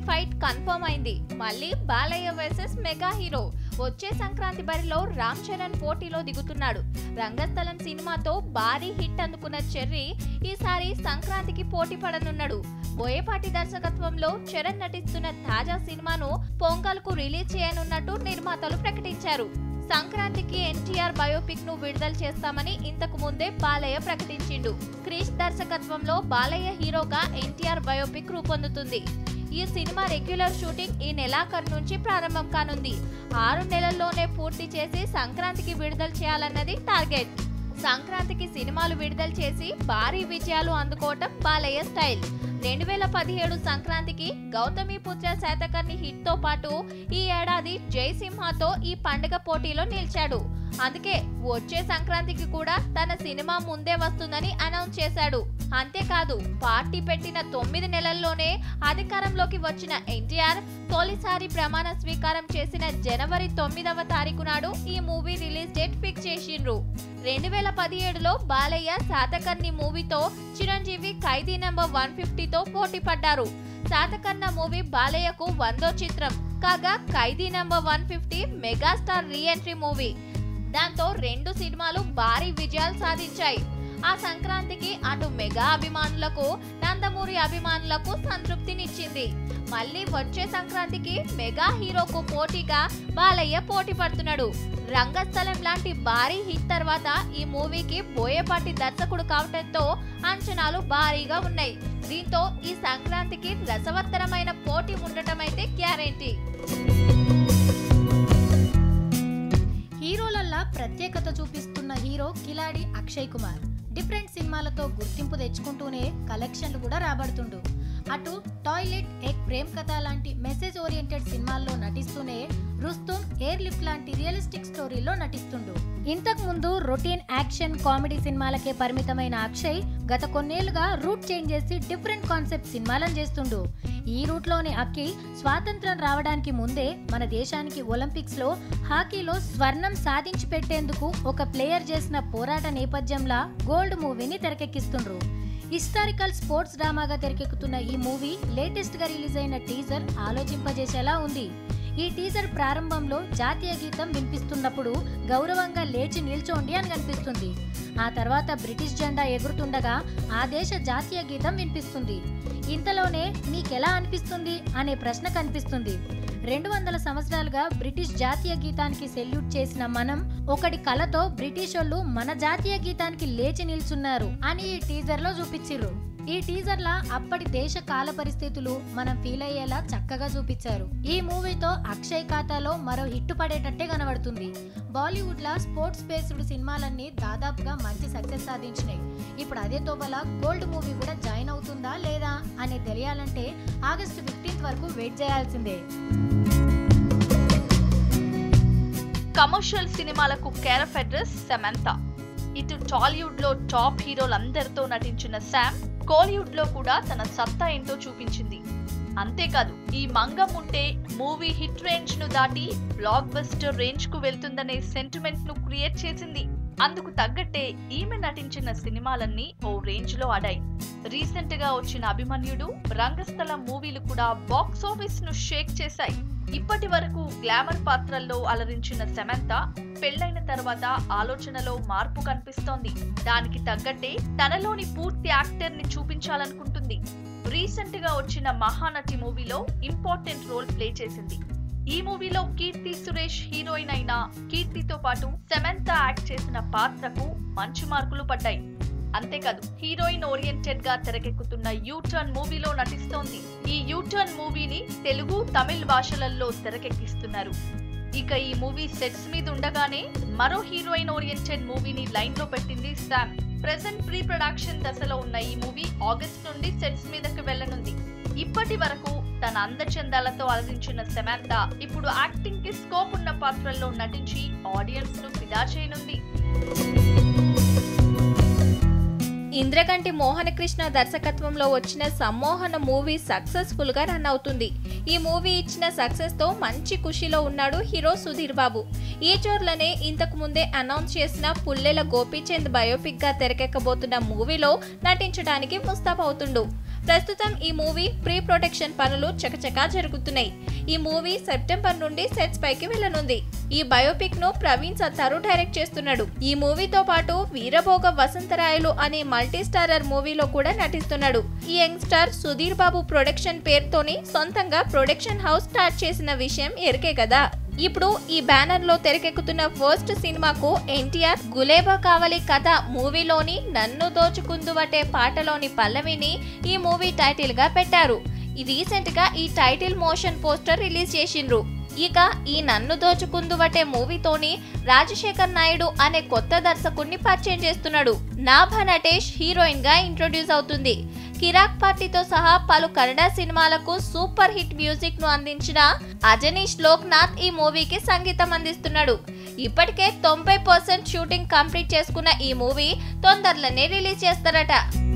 fight confirm అయింది మళ్ళీ Balayya versus mega hero వచ్చే సంక్రాంతి బరిలో రామ్ చరణ్ పోటీలో దిగుతున్నాడు రంగస్థలం సినిమాతో భారీ హిట్ అందుకున్న చెర్రీ ఈసారి సంక్రాంతికి పోటీ పడనున్నాడు బోయపాటి దర్శకత్వంలో చరణ్ నటిస్తున్న తాజా సినిమాను పొంగల్కు రిలీజ్ చేయనున్నట్టు నిర్మాతలు ప్రకటించారు సంక్రాంతికి ఎన్టీఆర్ బయోపిక్ ను విడుదల చేస్తామని ఇంతకు ముందే బాలయ్య ప్రకటించిండు క్రిష్ దర్శకత్వంలో బాలయ్య హీరోగా ఎన్టీఆర్ బయోపిక్ రూపొందుతుంది ఈ సినిమా రెగ్యులర్ షూటింగ్ ఈ నెలాఖరు నుంచి ప్రారంభం కానుంది ఆరు నెలల్లోనే పూర్తి చేసి సంక్రాంతికి విడుదల చేయాలన్నది టార్గెట్ సంక్రాంతికి సినిమాలు విడుదల చేసి భారీ విజయాలు అందుకోవటం బాలయ్య స్టైల్ రెండు వేల పదిహేడు సంక్రాంతికి గౌతమిపుత్ర శాతకర్ణి హిట్ తో పాటు ఈ ఏడాది జయసింహతో ఈ పండుగ పోటీలో నిలిచాడు అందుకే వచ్చే సంక్రాంతికి కూడా తన సినిమా ముందే వస్తుందని అనౌన్స్ చేశాడు అంతేకాదు పార్టీ పెట్టిన తొమ్మిది నెలల్లోనే అధికారంలోకి వచ్చిన ఎన్టీఆర్ తొలిసారి ప్రమాణ స్వీకారం చేసిన జనవరి తొమ్మిదవ తారీఖు నాడు ఈ మూవీ రిలీజ్ డేట్ ఫిక్స్ చేసిండ్రు రెండు వేల పదిహేడులో బాలయ్య శాతకర్ణి మూవీతో చిరంజీవి ఖైదీ నంబర్ వన్ ఫిఫ్టీతో పోటీ పడ్డారు శాతకర్ణ మూవీ బాలయ్యకు వందో చిత్రం కాగా Khaidi number one fifty megastar re entry movie దాంతో రెండు సినిమాలు భారీ విజయాలు సాధించాయి ఆ సంక్రాంతికి అటు మెగా అభిమానులకు నందమూరి అభిమానులకు సంతృప్తినిచ్చింది మళ్ళీ వచ్చే సంక్రాంతికి మెగా హీరోకు పోటీగా బాలయ్య పోటీ పడుతున్నాడు రంగస్థలం లాంటి భారీ హిట్ తర్వాత ఈ మూవీకి బోయపాటి దర్శకుడు కావటంతో అంచనాలు భారీగా ఉన్నాయి దీంతో ఈ సంక్రాంతికి రసవత్తరమైన పోటీ ఉండటం అయితే గ్యారెంటీ హీరోలల్లా ప్రత్యేకత చూపిస్తున్న హీరో కిలాడి అక్షయ్ కుమార్ డిఫరెంట్ సినిమాలతో గుర్తింపు తెచ్చుకుంటూనే కలెక్షన్లు కూడా రాబడుతుండు అటు టాయిలెట్ ఎగ్ ప్రేమ్ కథ లాంటి మెసేజ్ ఓరియంటెడ్ సినిమాల్లో నటిస్తూనే రుస్తుం ఎయిర్ లిఫ్ట్ లాంటి రియలిస్టిక్ స్టోరీలో నటిస్తుండు ఇంతకు ముందు రొటీన్ యాక్షన్ కామెడీ సినిమాలకే పరిమితమైన అక్షయ్ గత కొన్నేళ్లుగా రూట్ చేంజ్ చేసి డిఫరెంట్ కాన్సెప్ట్ సినిమాలను చేస్తుండు ఈ రూట్లోనే అక్కి స్వాతంత్రం రావడానికి ముందే మన దేశానికి ఒలింపిక్స్ లో హాకీలో స్వర్ణం సాధించి పెట్టేందుకు ఒక ప్లేయర్ చేసిన పోరాట నేపథ్యంలా గోల్డ్ మూవీని తెరకెక్కిస్తుండ్రు హిస్టారికల్ స్పోర్ట్స్ డ్రామాగా తెరకెక్కుతున్న ఈ మూవీ లేటెస్ట్ గా రిలీజ్ అయిన టీజర్ ఆలోచింపజేసేలా ఉంది ఈ టీజర్ ప్రారంభంలో జాతీయ గీతం వినిపిస్తున్నప్పుడు గౌరవంగా లేచి నిల్చోండి అని కనిపిస్తుంది ఆ తర్వాత బ్రిటిష్ జెండా ఎగురుతుండగా ఆ దేశ జాతీయ గీతం వినిపిస్తుంది ఇంతలోనే మీకెలా అనిపిస్తుంది అనే ప్రశ్న కనిపిస్తుంది రెండు వందల సంవత్సరాలుగా బ్రిటిష్ జాతీయ గీతానికి సెల్యూట్ చేసిన మనం ఒకటి కలతో బ్రిటిష్ వాళ్ళు మన జాతీయ గీతానికి లేచి నిల్చున్నారు అని ఈ టీజర్ లో చూపించిర్రు ఈ టీజర్ లా అప్పటి దేశ కాల పరిస్థితులు మనం ఫీల్ అయ్యేలా చక్కగా చూపించారు ఈ మూవీతో అక్షయ్ ఖాతాలో మరో హిట్ పడేటట్టే కనబడుతుంది బాలీవుడ్ లా స్పోర్ట్స్ బేస్డ్ సినిమాలన్నీ దాదాపుగా మంచి సక్సెస్ సాధించినాయి ఇప్పుడు అదే తోవల గోల్డ్ మూవీ కూడా జాయిన్ అవుతుందా లేదా అని తెలియాలంటే ఆగస్టు ఫిఫ్టీన్త్ వరకు వెయిట్ చేయాల్సిందే కమర్షియల్ సినిమాలకు కేర్ ఆఫ్ అడ్రస్ సమంత ఇటు టాలీవుడ్ లో టాప్ హీరోలందరితో నటించిన శామ్ కోలీవుడ్ లో కూడా తన సత్తా ఏంటో చూపించింది అంతేకాదు ఈ మంగం ఉంటే మూవీ హిట్ రేంజ్ ను దాటి బ్లాక్ బస్టర్ రేంజ్ కు వెళ్తుందనే సెంటిమెంట్ ను క్రియేట్ చేసింది అందుకు తగ్గట్టే ఈమె నటించిన సినిమాలన్నీ ఓ రేంజ్ లో ఆడాయి రీసెంట్ గా వచ్చిన అభిమన్యుడు రంగస్థలం మూవీలు కూడా బాక్స్ ఆఫీస్ ను షేక్ చేశాయి ఇప్పటి వరకు గ్లామర్ పాత్రల్లో అలరించిన సమంత పెళ్లైన తర్వాత ఆలోచనలో మార్పు కనిపిస్తోంది దానికి తగ్గట్టే తనలోని పూర్తి యాక్టర్ ని చూపించాలనుకుంటుంది రీసెంట్ గా వచ్చిన మహానటి మూవీలో ఇంపార్టెంట్ రోల్ ప్లే చేసింది ఈ మూవీలో కీర్తి సురేష్ హీరోయిన్ అయిన కీర్తితో పాటు సమంత యాక్ట్ చేసిన పాత్రకు మంచి మార్కులు పడ్డాయి అంతేకాదు హీరోయిన్ ఓరియంటెడ్ గా తెరకెక్కుతున్న యూ టర్న్ మూవీలో నటిస్తోంది ఈ యూ టర్న్ మూవీని తెలుగు తమిళ్ భాషలలో తెరకెక్కిస్తున్నారు ఇక ఈ మూవీ సెట్స్ మీద ఉండగానే మరో హీరోయిన్ ఓరియంటెడ్ మూవీని లైన్ లో పెట్టింది శామ్ ప్రెసెంట్ ప్రీ ప్రొడక్షన్ దశలో ఉన్న ఈ మూవీ ఆగస్ట్ నుండి సెట్స్ మీదకి వెళ్ళనుంది ఇప్పటి వరకు తన అందచందాలతో అలరించిన సమాంత ఇప్పుడు యాక్టింగ్ కి స్కోప్ ఉన్న పాత్రల్లో నటించి ఆడియన్స్ ను ఫిదా చేయనుంది ఇంద్రకంటి మోహనకృష్ణ దర్శకత్వంలో వచ్చిన సమ్మోహన మూవీ సక్సెస్ఫుల్ గా రన్ అవుతుంది ఈ మూవీ ఇచ్చిన సక్సెస్ తో మంచి ఖుషిలో ఉన్నాడు హీరో సుధీర్ బాబు ఈ చోర్లనే ఇంతకు ముందే అనౌన్స్ చేసిన పుల్లెల గోపీచంద్ బయోపిక్ గా తెరకెక్కబోతున్న మూవీలో నటించడానికి ముస్తాబ్ అవుతుండు ప్రస్తుతం ఈ మూవీ ప్రీ ప్రొటెక్షన్ పనులు చకచకా జరుగుతున్నాయి ఈ మూవీ సెప్టెంబర్ నుండి సెట్స్ పైకి వెళ్ళనుంది ఈ బయోపిక్ ను ప్రవీణ్ సత్తారు డైరెక్ట్ చేస్తున్నాడు ఈ మూవీతో పాటు వీరభోగ వసంతరాయలు అనే మల్టీ స్టారర్ మూవీలో కూడా నటిస్తున్నాడు ఈ యంగ్స్టర్ సుధీర్ బాబు ప్రొడక్షన్ పేరుతోని సొంతంగా ప్రొడక్షన్ హౌస్ స్టార్ట్ చేసిన విషయం ఎరికే కదా ఇప్పుడు ఈ బ్యానర్ లో తెరకెక్కుతున్న ఫస్ట్ సినిమాకు ఎన్టీఆర్ గులేబా కావలి కథ మూవీలోని నన్ను దోచుకుందువటే పాటలోని పల్లవిని ఈ మూవీ టైటిల్ గా పెట్టారు ఈ రీసెంట్ గా ఈ టైటిల్ మోషన్ పోస్టర్ రిలీజ్ చేసిండ్రు ఇక ఈ నన్ను దోచుకుందువటే మూవీతోని రాజశేఖర్ నాయుడు అనే కొత్త దర్శకుడిని పరిచయం చేస్తున్నాడు నాభా నటేష్ హీరోయిన్ గా ఇంట్రొడ్యూస్ అవుతుంది కిరాక్ పార్టీతో సహా పలు కన్నడ సినిమాలకు సూపర్ హిట్ మ్యూజిక్ ను అందించిన అజనీష్ లోక్నాథ్ ఈ మూవీకి సంగీతం అందిస్తున్నాడు ఇప్పటికే తొంభై పర్సెంట్ షూటింగ్ కంప్లీట్ చేసుకున్న ఈ మూవీ తొందరలోనే రిలీజ్ చేస్తారట